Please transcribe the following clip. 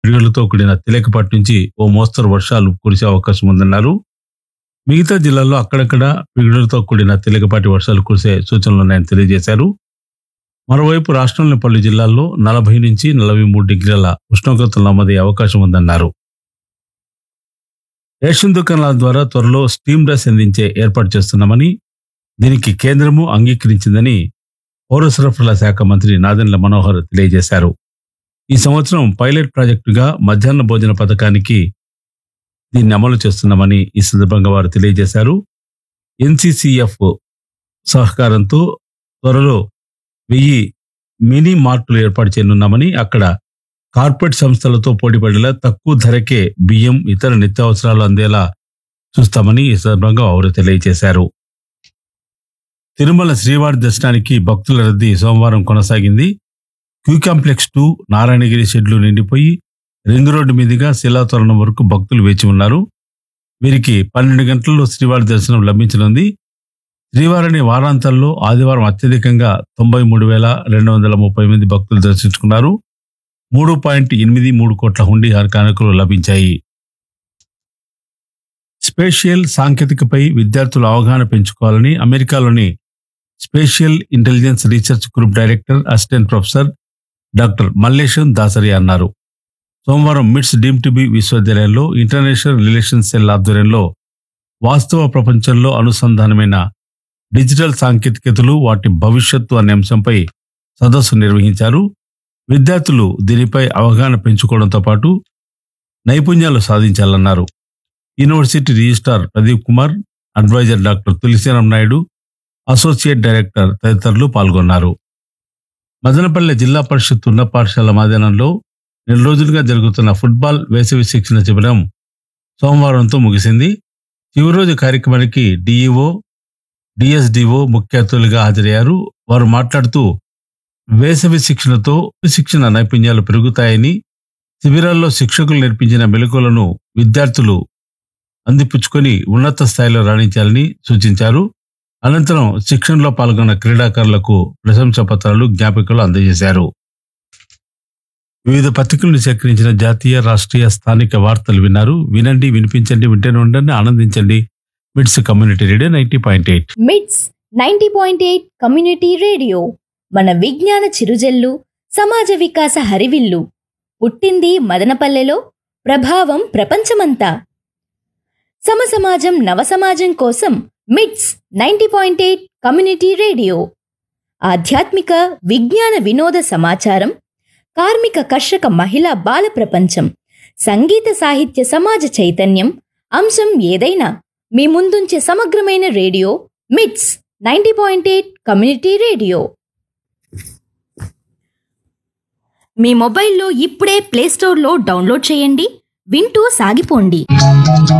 పిడుగులతో కూడిన తేలికపాటి నుంచి ఓ మోస్తరు వర్షాలు కురిసే అవకాశం ఉందన్నారు మిగతా జిల్లాల్లో అక్కడక్కడ పిడుగులతో కూడిన తేలికపాటి వర్షాలు కురిసే సూచనలున్నాయని తెలియజేశారు మరోవైపు రాష్ట్రంలోని పలు జిల్లాల్లో నలభై నుంచి నలభై మూడు డిగ్రీల ఉష్ణోగ్రతలు నమోదయ్యే అవకాశం ఉందన్నారు రేషన్ దుకాణాల ద్వారా త్వరలో స్టీమ్ రైస్ అందించే ఏర్పాటు చేస్తున్నామని దీనికి కేంద్రము అంగీకరించిందని పౌర సరఫరాల శాఖ మంత్రి నాదెండ్ల మనోహర్ తెలియజేశారు ఈ సంవత్సరం పైలట్ ప్రాజెక్టుగా మధ్యాహ్న భోజన పథకానికి దీన్ని అమలు చేస్తున్నామని ఈ సందర్భంగా వారు తెలియజేశారు ఎన్సిసిఎఫ్ సహకారంతో త్వరలో వెయ్యి మినీ మార్టులు ఏర్పాటు చేయనున్నామని అక్కడ కార్పొరేట్ సంస్థలతో పోటీపడేలా తక్కువ ధరకే బియ్యం ఇతర నిత్యావసరాలు అందేలా చూస్తామని ఈ సందర్భంగా వారు తెలియజేశారు తిరుమల శ్రీవారి దర్శనానికి భక్తుల రద్దీ సోమవారం కొనసాగింది క్యూ కాంప్లెక్స్ టూ నారాయణగిరి షెడ్లు నిండిపోయి రింగ్ రోడ్డు మీదుగా శిలాతోరణం వరకు భక్తులు వేచి ఉన్నారు వీరికి పన్నెండు గంటల్లో శ్రీవారి దర్శనం లభించనుంది శ్రీవారిని వారాంతాల్లో ఆదివారం అత్యధికంగా తొంభై మూడు వేల రెండు వందల ముప్పై మంది భక్తులు దర్శించుకున్నారు మూడు పాయింట్ ఎనిమిది మూడు కోట్ల హుండీ కానుకలు లభించాయి స్పేషియల్ సాంకేతికపై విద్యార్థుల అవగాహన పెంచుకోవాలని అమెరికాలోని spatial intelligence research group director assistant professor doctor Mallesham Dasari అన్నారు సోమవారం మిట్స్ డీమ్ టీబీ విశ్వవిద్యాలయంలో ఇంటర్నేషనల్ రిలేషన్స్ సెల్ ఆధ్వర్యంలో వాస్తవ ప్రపంచంలో అనుసంధానమైన డిజిటల్ సాంకేతికతలు వాటి భవిష్యత్తు అనే అంశంపై సదస్సు నిర్వహించారు విద్యార్థులు దీనిపై అవగాహన పెంచుకోవడంతో పాటు నైపుణ్యాలు సాధించాలన్నారు university registrar Pradeep Kumar adviser doctor Tulasiram Naidu associate director తదితరులు పాల్గొన్నారు మదనపల్లె జిల్లా పరిషత్ ఉన్నత పాఠశాల మైదానంలో నెల రోజులుగా జరుగుతున్న ఫుట్బాల్ వేసవి శిక్షణ శిబిరం సోమవారంతో ముగిసింది చివరి రోజు కార్యక్రమానికి డిఈఓ డిఎస్డిఓ ముఖ్య అతిథులుగా హాజరయ్యారు వారు మాట్లాడుతూ వేసవి శిక్షణతో శిక్షణ నైపుణ్యాలు పెరుగుతాయని శిబిరాల్లో శిక్షకులు నేర్పించిన మెలకువలను విద్యార్థులు అందిపుచ్చుకొని ఉన్నత స్థాయిలో రాణించాలని సూచించారు అనంతరం శిక్షణలో పాల్గొన్న క్రీడాకారులకు ప్రశంసా పత్రాలు జ్ఞాపికలు అందజేశారు వివిధ పత్రికలను సేకరించిన జాతీయ రాష్ట్రీయ స్థానిక వార్తలు విన్నారు వినండి వినిపించండి వింటూనే ఉండండి ఆనందించండి MITS community radio ninety point eight MITS ninety point eight community radio మన విజ్ఞాన చిరుజల్లు సమాజ వికాస హరివిల్లు పుట్టింది మదనపల్లెలో ప్రభావం ప్రపంచమంతా సమసమాజం నవసమాజం కోసం MITS ninety point eight community radio ఆధ్యాత్మిక విజ్ఞాన వినోద సమాచారం కార్మిక కర్షక మహిళా బాల ప్రపంచం సంగీత సాహిత్య సమాజ చైతన్యం అంశం ఏదైనా మీ ముందుంచే సమగ్రమైన radio MITS ninety point eight community radio మీ మొబైల్లో ఇప్పుడే ప్లేస్టోర్లో డౌన్లోడ్ చేయండి వింటూ సాగిపోండి